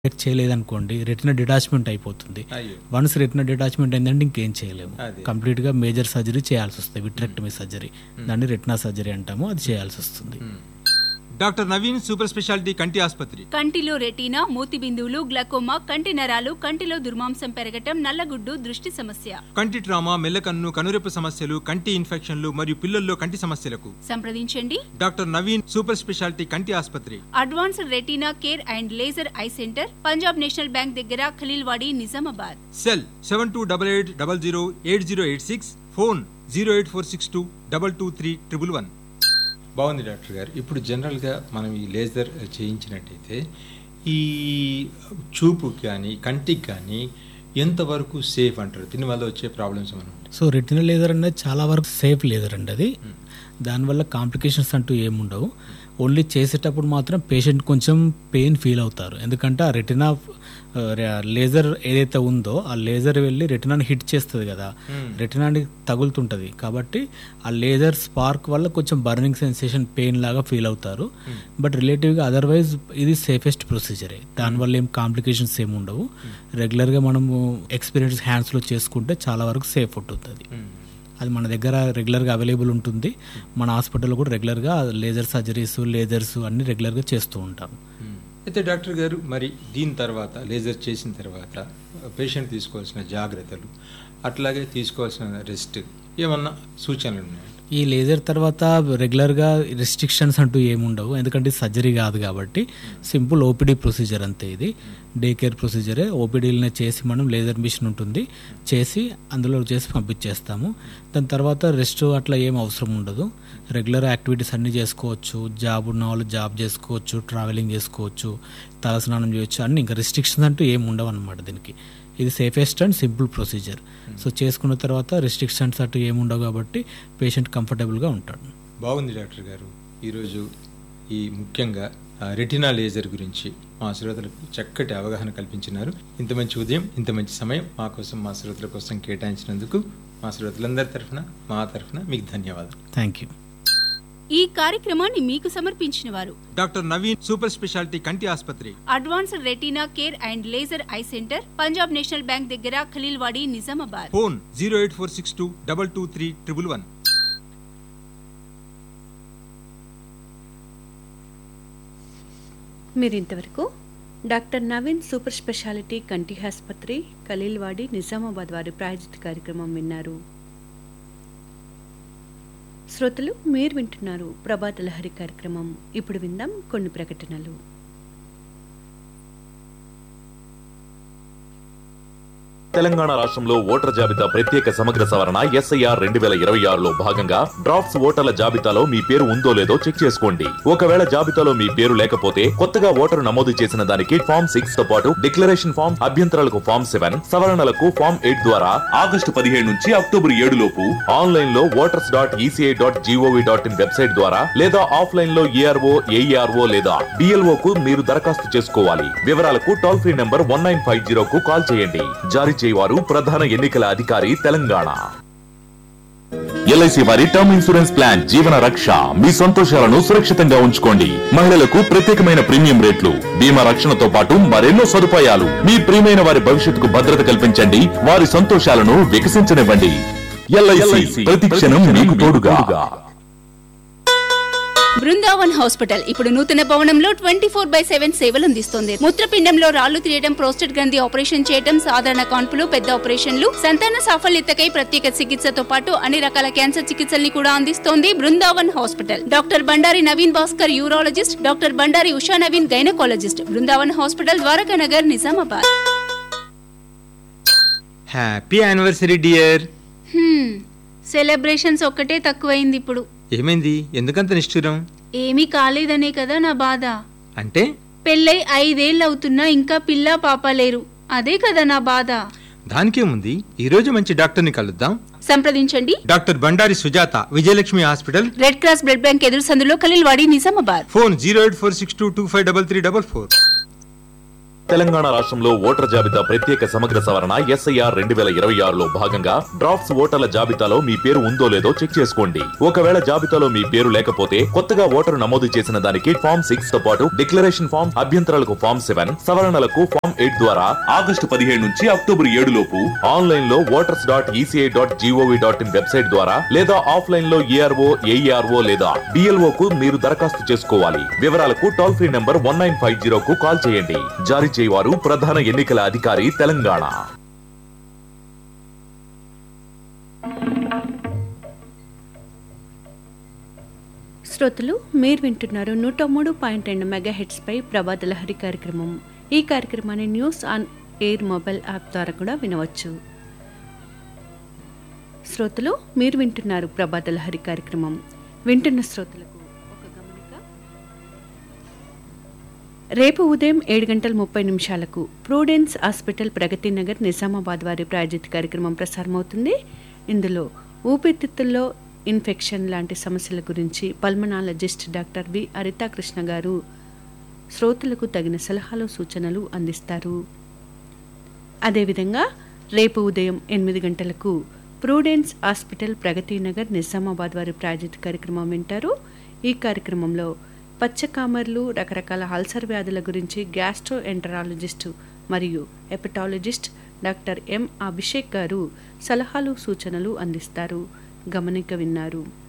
Detect చేయలేదనుకోండి retina detachment అయిపోతుంది అయ్యో once retina detachment అయిందంటే ఇంకేం చేయలేము అదే. కంప్లీట్ గా మేజర్ సర్జరీ చేయాల్సి వస్తుంది విట్రెక్టమీ సర్జరీ దాన్ని రెటినా సర్జరీ అంటాము అది చేయాల్సి వస్తుంది డాక్టర్ నవీన్ సూపర్ స్పెషాలిటీ కంటి ఆసుపత్రి కంటిలో రెటీనా మూతి బిందువులు గ్లకోమా కంటి నరాలు కంటిలో దుర్మాంసం పెరగటం నల్లగుడ్డు దృష్టి సమస్య కంటి ట్రామా మెల్లకన్ను కనురెప్ప సమస్యలు కంటి ఇన్ఫెక్షన్లు మరియు పిల్లల్లో కంటి సమస్యలకు సంప్రదించండి డాక్టర్ నవీన్ సూపర్ స్పెషాలిటీ కంటి ఆసుపత్రి advanced retina care and laser eye centre Punjab national bank దగ్గర Khaleelwadi Nizamabad cell seven two double eight double zero eight zero eight six phone zero eight four six two double two three triple one బాగుంది doctor గారు ఇప్పుడు జనరల్గా మనం ఈ laser చేయించినట్టయితే ఈ చూపుకి కానీ కంటికి కానీ ఎంతవరకు సేఫ్ అంటారు దీనివల్ల వచ్చే ప్రాబ్లమ్స్ మనం సో రెటినా లేజర్ అనేది చాలా వరకు సేఫ్ లేజర్ అండి అది దానివల్ల కాంప్లికేషన్స్ అంటూ ఏముండవు ఓన్లీ చేసేటప్పుడు మాత్రం పేషెంట్ కొంచెం పెయిన్ ఫీల్ అవుతారు ఎందుకంటే ఆ రెటినా లేజర్ ఏదైతే ఉందో ఆ లేజర్ వెళ్ళి రెటినాని హిట్ చేస్తుంది కదా రెటినాని తగులుతుంటది కాబట్టి ఆ లేజర్ స్పార్క్ వల్ల కొంచెం బర్నింగ్ సెన్సేషన్ పెయిన్ లాగా ఫీల్ అవుతారు బట్ రిలేటివ్గా అదర్వైజ్ ఇది సేఫెస్ట్ ప్రొసీజరే దానివల్ల ఏం కాంప్లికేషన్స్ ఏమి ఉండవు రెగ్యులర్గా మనము ఎక్స్పీరియన్స్ హ్యాండ్స్లో చేసుకుంటే చాలా వరకు సేఫ్ ఉంటుంది అది మన దగ్గర రెగ్యులర్గా అవైలబుల్ ఉంటుంది మన హాస్పిటల్లో కూడా రెగ్యులర్గా లేజర్ సర్జరీస్ లేజర్స్ అన్ని రెగ్యులర్గా చేస్తూ ఉంటాం అయితే డాక్టర్ గారు మరి దీని తర్వాత లేజర్ చేసిన తర్వాత పేషెంట్ తీసుకోవాల్సిన జాగ్రత్తలు అట్లాగే తీసుకోవాల్సిన రెస్ట్ ఏమన్నా సూచనలు ఉన్నాయండి ఈ లేజర్ తర్వాత రెగ్యులర్గా రిస్ట్రిక్షన్స్ అంటూ ఏముండవు ఎందుకంటే సర్జరీ కాదు కాబట్టి సింపుల్ ఓపీడీ ప్రొసీజర్ అంతే ఇది డే కేర్ ప్రొసీజరే ఓపీడీలనే చేసి మనం లేజర్ మిషన్ ఉంటుంది చేసి అందులో చేసి పంపించేస్తాము దాని తర్వాత రెస్ట్ అట్లా ఏం అవసరం ఉండదు రెగ్యులర్ యాక్టివిటీస్ అన్నీ చేసుకోవచ్చు జాబ్ ఉన్న వాళ్ళు జాబ్ చేసుకోవచ్చు ట్రావెలింగ్ చేసుకోవచ్చు తలస్నానం చేయొచ్చు అన్ని ఇంకా రిస్ట్రిక్షన్స్ అంటూ ఏం ఉండవు అనమాట దీనికి ఇది safest and simple procedure so చేసుకున్న తర్వాత రిస్ట్రిక్షన్స్ అటు ఏముండవు కాబట్టి పేషెంట్ కంఫర్టబుల్గా ఉంటాడు బాగుంది డాక్టర్ గారు ఈరోజు ఈ ముఖ్యంగా ఆ, రెటినా లేజర్ గురించి మా శ్రోతలకు చక్కటి అవగాహన కల్పించినారు ఇంత మంచి ఉదయం ఇంత మంచి సమయం మా కోసం మా శ్రోతల కోసం కేటాయించినందుకు మా శ్రోతలందరి తరఫున మా తరఫున మీకు ధన్యవాదాలు థ్యాంక్ యూ ఈ కార్యక్రమాన్ని మీకు సమర్పించిన వారు డాక్టర్ నవీన్ సూపర్ స్పెషాలిటీ కంటి ఆసుపత్రి advanced retina care and laser eye centre Punjab national bank దగ్గర Khaleelwadi Nizamabad phone zero eight four six two double two three triple one మీరు ఇంతవరకు డాక్టర్ నవీన్ సూపర్ స్పెషాలిటీ కంటి ఆసుపత్రి ఖలీల్వాడి నిజామాబాద్ వారి ప్రాయోజిత కార్యక్రమం విన్నారు శ్రోతలు మీరు వింటున్నారు ప్రభాత లహరి కార్యక్రమం ఇప్పుడు విందాం కొన్ని ప్రకటనలు తెలంగాణ రాష్ట్రంలో ఓటర్ జాబితా ప్రత్యేక సమగ్ర సవరణ ఎస్ఐఆర్ రెండు వేల ఇరవై ఆరులో భాగంగా డ్రాఫ్ట్స్ ఓటర్ల జాబితాలో మీ పేరు ఉందో లేదో చెక్ చేసుకోండి ఒకవేళ జాబితాలో మీ పేరు లేకపోతే కొత్తగా ఓటరు నమోదు చేసిన దానికి ఫామ్ సిక్స్ తో పాటు డిక్లరేషన్ ఫామ్ అభ్యంతరాలకు ఫామ్ సెవెన్ సవరణలకు ఫామ్ ఎయిట్ ద్వారా ఆగస్టు పదిహేడు నుంచి అక్టోబర్ ఏడు లోపు ఆన్లైన్ లో voters dot ECI dot GOV dot in website ద్వారా లేదా ఆఫ్లైన్ లో ఏఆర్ఓ ఏఈఆర్ఓ లేదా డిఎల్ఓ కు మీరు దరఖాస్తు చేసుకోవాలి వివరాలకు toll free number one nine five zero కు కాల్ చేయండి జారీ చేయవారు ప్రధాన ఎన్నికల అధికారి తెలంగాణ ఎల్ఐసి వారి term insurance plan Jeevan Raksha మీ సంతోషాలను సురక్షితంగా ఉంచుకోండి మహిళలకు ప్రత్యేకమైన ప్రీమియం రేట్లు బీమా రక్షణతో పాటు మరెన్నో సదుపాయాలు మీ ప్రియమైన వారి భవిష్యత్తుకు భద్రత కల్పించండి వారి సంతోషాలను వికసించనివ్వండి ఎల్ఐసి ప్రతి క్షణం మీకు తోడుగా బృందావన్ హాస్పిటల్ ఇప్పుడు నూతన భవనంలో ట్వంటీ ఫోర్ బై సెవెన్ సేవలు అందిస్తోంది మూత్రపిండంలో రాళ్లు తీయడం ప్రోస్టెట్ గ్రంథి ఆపరేషన్ చేయడం సాధారణ కాన్పులు పెద్ద ఆపరేషన్లు సంతాన సాఫల్యతకై ప్రత్యేక చికిత్సతో పాటు అన్ని రకాల క్యాన్సర్ చికిత్సల్ని కూడా అందిస్తోంది Brindavan hospital doctor Bandari Naveen Bhaskar urologist doctor Bandari Usha Naveen gynaecologist Brindavan hospital Dwaraka Nagar Nizamabad happy anniversary dear hmm, celebrations ఒక్కటే తక్కువైంది ఇప్పుడు ఏమైంది ఎందుకంత నిష్ఠురం ఏమీ కాలేదనే కదా నా బాధ అంటే పెళ్ళై ఐదేళ్ళు అవుతున్నా ఇంకా పిల్ల పాప లేరు అదే కదా నా బాధ దానికేముంది ఈ రోజు మంచి డాక్టర్ని కలుద్దాం సంప్రదించండి doctor Bandari Sujatha Vijayalakshmi hospital red cross blood bank ఎదురు సందులో Khaleelwadi Nizamabad phone zero eight four six two two five double three double four Telangana రాష్ట్రంలో ఓటర్ జాబితా ప్రత్యేక సమగ్ర సవరణ ఎస్ఐఆర్ రెండు వేల ఇరవై ఆరులో భాగంగా డ్రాఫ్ట్స్ ఓటర్ల జాబితాలో మీ పేరు ఉందో లేదో చెక్ చేసుకోండి ఒకవేళ జాబితాలో మీ పేరు లేకపోతే కొత్తగా ఓటరు నమోదు చేసిన దానికి ఫామ్ సిక్స్ తో పాటు డిక్లరేషన్ ఫామ్ అభ్యంతరాలకు ఫామ్ సెవెన్ సవరణలకు ఫామ్ ఎయిట్ ద్వారా ఆగస్టు పదిహేడు నుంచి అక్టోబర్ ఏడు లోపు ఆన్లైన్ లో voters dot ECI dot GOV dot in website ద్వారా లేదా ఆఫ్లైన్ లో ఏఆర్ఓ ఏఈఆర్ఓ లేదా డిఎల్ఓ కు మీరు దరఖాస్తు చేసుకోవాలి వివరాలకు toll free number one nine five zero కు కాల్ చేయండి జారీ చేయవారు ప్రధాన ఎన్నికల అధికారి తెలంగాణ శ్రోతలు మీరు వింటున్నారు నూట మూడు పాయింట్ రెండు మెగా పై ప్రభాత లహరి కార్యక్రమం ఈ కార్యక్రమాన్ని news on air mobile app ద్వారా కూడా వినవచ్చు శ్రోతలు మీరు వింటున్నారు ప్రభాత లహరి కార్యక్రమం వింటున్న శ్రోతలకు ఒక గమనిక రేపు ఉదయం ఏడు గంటల ముప్పై నిమిషాలకు ప్రూడెన్స్ హాస్పిటల్ ప్రగతి నగర్ నిజామాబాద్ వారి ప్రాయోజిత కార్యక్రమం ప్రసారమవుతుంది ఇందులో ఊపిరితిత్తుల్లో ఇన్ఫెక్షన్ లాంటి సమస్యల గురించి పల్మనాలజిస్ట్ డాక్టర్ వి హరితాకృష్ణ గారు శ్రోతలకు తగిన సలహాలు సూచనలు అందిస్తారు అదేవిధంగా రేపు ఉదయం ఎనిమిది గంటలకు ప్రూడెన్స్ హాస్పిటల్ ప్రగతి నగర్ నిజామాబాద్ వారి ప్రాయోజిత కార్యక్రమం వింటారు ఈ కార్యక్రమంలో పచ్చకామర్లు రకరకాల అల్సర్ వ్యాధుల గురించి గ్యాస్ట్రో ఎంటరాలజిస్టు మరియు హెపటాలజిస్ట్ డాక్టర్ ఎం అభిషేక్ గారు సలహాలు సూచనలు అందిస్తారు గమనిక విన్నారు